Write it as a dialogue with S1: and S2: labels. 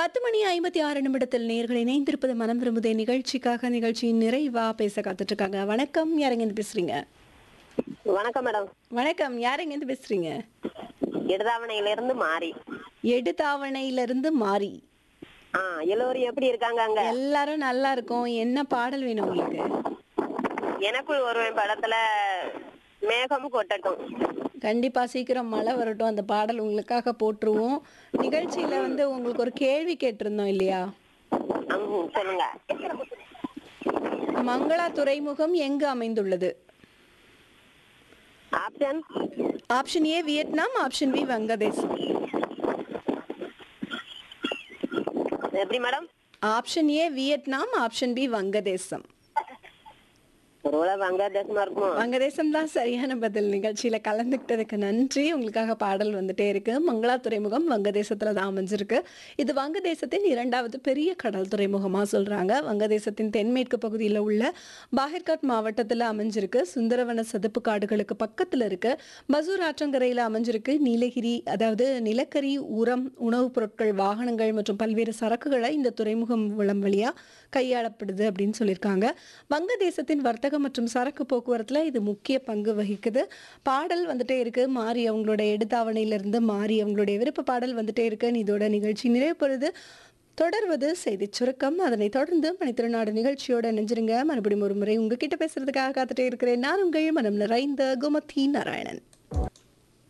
S1: பத்து மணி ஐம்பத்தி ஆறு நிமிடத்தில் நேர்கள் இணைந்திருப்பது மனம் விரும்புதே நிகழ்ச்சிக்காக நிகழ்ச்சியின் நிறைவா பேச காத்துட்டு இருக்காங்க வணக்கம் யாருங்க இருந்து பேசுறீங்க
S2: வணக்கம் மேடம்
S1: வணக்கம் யாருங்க இருந்து பேசுறீங்க
S2: இடதாவணையில இருந்து மாறி
S1: எடுத்தாவணையில இருந்து மாறி
S2: ஆ எல்லோரும் எப்படி இருக்காங்க அங்க
S1: எல்லாரும் நல்லா இருக்கும் என்ன பாடல் வேணும் உங்களுக்கு
S2: எனக்குள் ஒருவன் படத்துல மேகம் கொட்டட்டும்
S1: கண்டிப்பா சீக்கிரம் மழை வரட்டும் அந்த பாடல் உங்களுக்காக போட்டுருவோம் நிகழ்ச்சியில வந்து உங்களுக்கு ஒரு கேள்வி கேட்டிருந்தோம் இல்லையா
S2: ம், சொல்லுங்க
S1: மங்களா துறைமுகம் எங்கு அமைந்துள்ளது
S2: option
S1: option A Vietnam option B வங்கதேசம்
S2: எப்படி madam
S1: option A Vietnam option B வங்கதேசம்
S2: ஒருவேளை வங்கதேசமா இருக்குமோ
S1: வங்கதேசம் தான் சரியான பதில் நிகழ்ச்சியில கலந்துக்கிட்டதுக்கு நன்றி உங்களுக்காக பாடல் வந்துட்டே இருக்கு மங்களா துறைமுகம் வங்கதேசத்துல தான் அமைஞ்சிருக்கு இது வங்கதேசத்தின் இரண்டாவது பெரிய கடல் துறைமுகமா சொல்றாங்க வங்கதேசத்தின் தென்மேற்கு பகுதியில் உள்ள பாகர்காட் மாவட்டத்துல அமைஞ்சிருக்கு சுந்தரவன சதுப்பு காடுகளுக்கு பக்கத்துல இருக்கு மசூர் ஆற்றங்கரையில அமைஞ்சிருக்கு நீலகிரி அதாவது நிலக்கரி உரம் உணவுப் பொருட்கள் வாகனங்கள் மற்றும் பல்வேறு சரக்குகளை இந்த துறைமுகம் வளம் வழியா கையாளப்படுது அப்படின்னு சொல்லியிருக்காங்க வங்கதேசத்தின் வர்த்தகம் மற்றும் சரக்கு போக்குவரத்துல இது முக்கிய பங்கு வகிக்குது பாடல் வந்துட்டே இருக்கு மாறி அவங்களோட எடுத்தாவணையிலிருந்து மாறி அவங்களுடைய விருப்ப பாடல் வந்துட்டே இருக்கு இதோட நிகழ்ச்சி நிறைவு பெறுது தொடர்வது செய்தி சுருக்கம் அதனை தொடர்ந்து மணித்திருநாடு நிகழ்ச்சியோட நெஞ்சிருங்க மறுபடியும் ஒரு முறை உங்ககிட்ட பேசுறதுக்காக காத்துட்டே இருக்கிறேன் நான் உங்கள் மனம் நிறைந்த குமதி நாராயணன்